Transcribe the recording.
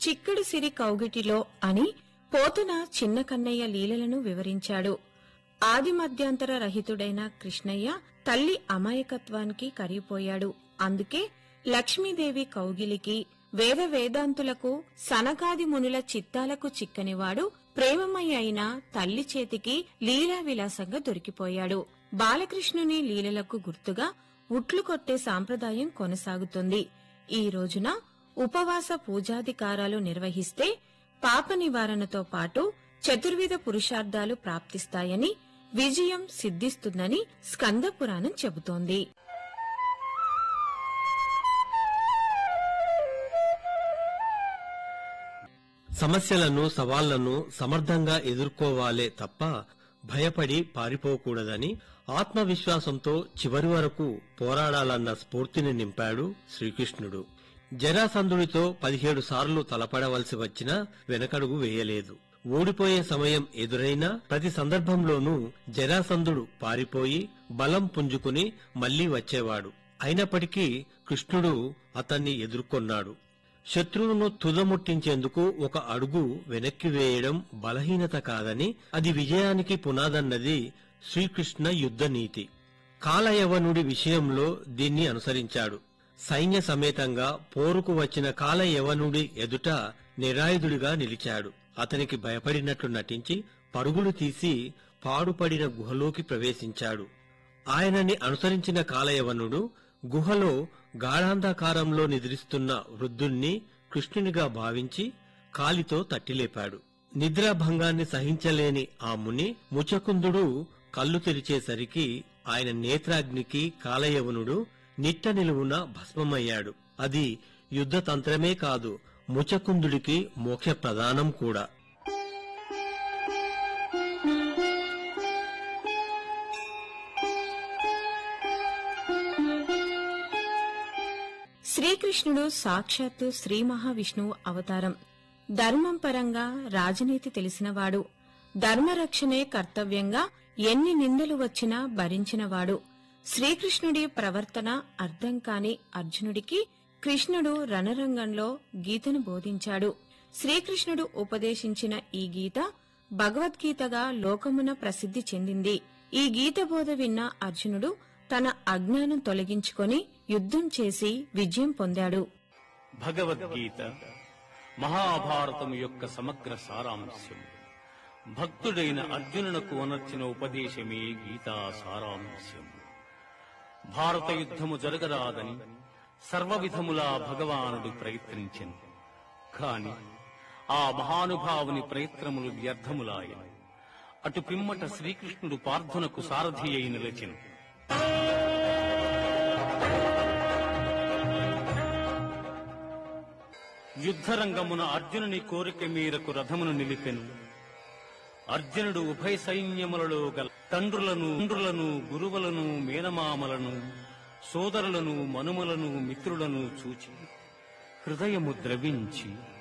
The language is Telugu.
చిక్కడు సిరి కౌగిటిలో అని పోతున చిన్న కన్నయ్య లీలలను వివరించాడు ఆది మధ్యాంతర రహితుడైన కృష్ణయ్య తల్లి అమాయకత్వానికి కరిగిపోయాడు అందుకే లక్ష్మీదేవి కౌగిలికి వేద వేదాంతులకు సనకాది మునుల చిత్తాలకు చిక్కనివాడు ప్రేమమయ్య అయిన తల్లి చేతికి లీలా విలాసంగా దొరికిపోయాడు బాలకృష్ణుని లీలలకు గుర్తుగా ఉట్లు కొట్టే సాంప్రదాయం కొనసాగుతుంది ఈ రోజున ఉపవాస పూజాధికారాలు నిర్వహిస్తే పాప నివారణతో పాటు చతుర్విధ పురుషార్థాలు ప్రాప్తిస్తాయని విజయం సిద్ధిస్తుందని స్కంద పురాణం చెబుతోంది సమస్యలను సవాళ్లను సమర్థంగా ఎదుర్కోవాలే తప్ప భయపడి పారిపోకూడదని ఆత్మవిశ్వాసంతో చివరి వరకు పోరాడాలన్న స్ఫూర్తిని నింపాడు శ్రీకృష్ణుడు జరాసంధుడితో పదిహేడు సార్లు తలపడవలసి వచ్చినా వెనకడుగు వేయలేదు ఓడిపోయే సమయం ఎదురైనా ప్రతి సందర్భంలోనూ జరాసంధుడు పారిపోయి బలం పుంజుకుని మళ్లీ వచ్చేవాడు అయినప్పటికీ కృష్ణుడు అతన్ని ఎదుర్కొన్నాడు శత్రువును తుదముట్టించేందుకు ఒక అడుగు వెనక్కి వేయడం బలహీనత కాదని అది విజయానికి పునాదన్నది శ్రీకృష్ణ యుద్ధ నీతి కాలయవనుడి విషయంలో దీన్ని అనుసరించాడు సైన్య సమేతంగా పోరుకు వచ్చిన కాలయవనుడి ఎదుట నిరాయుధుడిగా నిలిచాడు అతనికి భయపడినట్లు నటించి పరుగులు తీసి పాడుపడిన గుహలోకి ప్రవేశించాడు ఆయనని అనుసరించిన కాలయవనుడు గుహలో గాఢాంధకారంలో నిద్రిస్తున్న వృద్ధుణ్ణి కృష్ణునిగా భావించి కాలితో తట్టిలేపాడు నిద్రాభంగాన్ని సహించలేని ఆ ముని ముచకుందుడు కళ్ళు తెరిచేసరికి ఆయన నేత్రాగ్నికి కాలయవనుడు నిట్ట నిలువున భస్మమయ్యాడు అది యుద్ధ తంత్రమే కాదు ముచకుందుడికి మోక్ష ప్రదానం కూడా శ్రీకృష్ణుడు సాక్షాత్తు శ్రీ మహావిష్ణువు అవతారం ధర్మం పరంగా రాజనీతి తెలిసినవాడు ధర్మరక్షణే కర్తవ్యంగా ఎన్ని నిందలు వచ్చినా భరించినవాడు శ్రీకృష్ణుడి ప్రవర్తన అర్థం కాని అర్జునుడికి కృష్ణుడు రణరంగంలో గీతను బోధించాడు శ్రీకృష్ణుడు ఉపదేశించిన ఈ గీత భగవద్గీతగా లోకమున ప్రసిద్ధి చెందింది ఈ గీత బోధ విన్న అర్జునుడు తన అజ్ఞానం తొలగించుకొని యుద్ధం చేసి విజయం పొందాడు భగవద్గీత మహాభారతం యొక్క సమగ్ర సారాంశం భక్తుడైన అర్జునునకు అనర్చిన ఉపదేశమే గీతా సారాంశం భారత యుద్ధము జరగరాదని సర్వవిధములా భగవానుడు ప్రయత్నించెను కాని ఆ మహానుభావుని ప్రయత్నములు వ్యర్థములాయను అటు పిమ్మట శ్రీకృష్ణుడు పార్థునకు సారథి అయి నిలిచెను యుద్ధరంగమున అర్జునుని కోరిక మేరకు రథమును నిలిపెను అర్జునుడు ఉభయ సైన్యములలో గల తండ్రులను తండ్రులను గురువులను మేనమామలను సోదరులను మనుమలను మిత్రులను చూచి హృదయము ద్రవించి